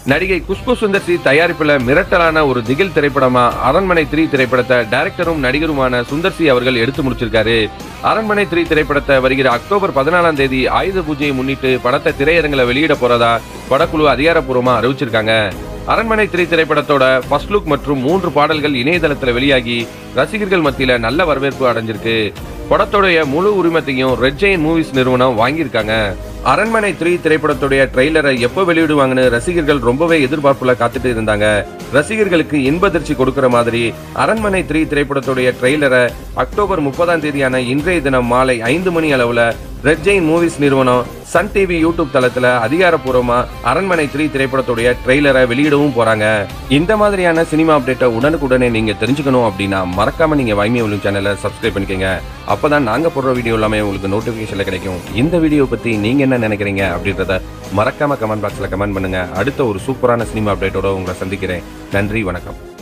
நடிகை குஷ்பு சுந்தர் சி தயாரிப்புல மிரட்டலான ஒரு திகில் திரைப்படமா அரண்மனை த்ரீ திரைப்படத்தை டைரக்டரும் நடிகருமான சுந்தர் சி அவர்கள் எடுத்து முடிச்சிருக்காரு அரண்மனை த்ரீ திரைப்படத்தை வருகிற அக்டோபர் பதினாலாம் தேதி ஆயுத பூஜையை முன்னிட்டு படத்தை திரையரங்கில் வெளியிட போறதா படக்குழு அதிகாரப்பூர்வமா அறிவிச்சிருக்காங்க அரண்மனை த்ரீ திரைப்படத்தோட ஃபர்ஸ்ட் லுக் மற்றும் மூன்று பாடல்கள் இணையதளத்துல வெளியாகி ரசிகர்கள் மத்தியில நல்ல வரவேற்பு அடைஞ்சிருக்கு படத்தோடைய முழு உரிமத்தையும் ரெட் ஜெயின் மூவிஸ் நிறுவனம் வாங்கியிருக்காங்க அரண்மனை த்ரீ திரைப்படத்துடைய ட்ரெய்லரை எப்போ வெளியிடுவாங்கன்னு ரசிகர்கள் ரொம்பவே எதிர்பார்ப்புல காத்துட்டு இருந்தாங்க ரசிகர்களுக்கு இன்பதிர்ச்சி கொடுக்கிற மாதிரி அரண்மனை த்ரீ திரைப்படத்துடைய ட்ரெய்லரை அக்டோபர் முப்பதாம் தேதியான இன்றைய தினம் மாலை ஐந்து மணி அளவுல ரெட் ஜெயின் மூவிஸ் நிறுவனம் சன் டிவி யூடியூப் தளத்துல அதிகாரப்பூர்வமா அரண்மனை த்ரீ திரைப்படத்துடைய ட்ரெய்லரை வெளியிடவும் போறாங்க இந்த மாதிரியான சினிமா அப்டேட்டை உடனுக்குடனே நீங்க தெரிஞ்சுக்கணும் அப்படின்னா மறக்காம நீங்க வைமி ஒலி சேனலை சப்ஸ்கிரைப் பண்ணிக்கங்க அப்பதான் நாங்க போடுற வீடியோ எல்லாமே உங்களுக்கு நோட்டிபிகேஷன்ல கிடைக்கும் இந்த வீடியோ பத்தி நீங்க என்ன நினைக்கிறீங்க அப்படின்றத மறக்காம கமெண்ட் பாக்ஸ்ல கமெண்ட் பண்ணுங்க அடுத்த ஒரு சூப்பரான சினிமா அப்டேட்டோட உங்களை சந்திக்கிறேன் நன்றி வணக்கம்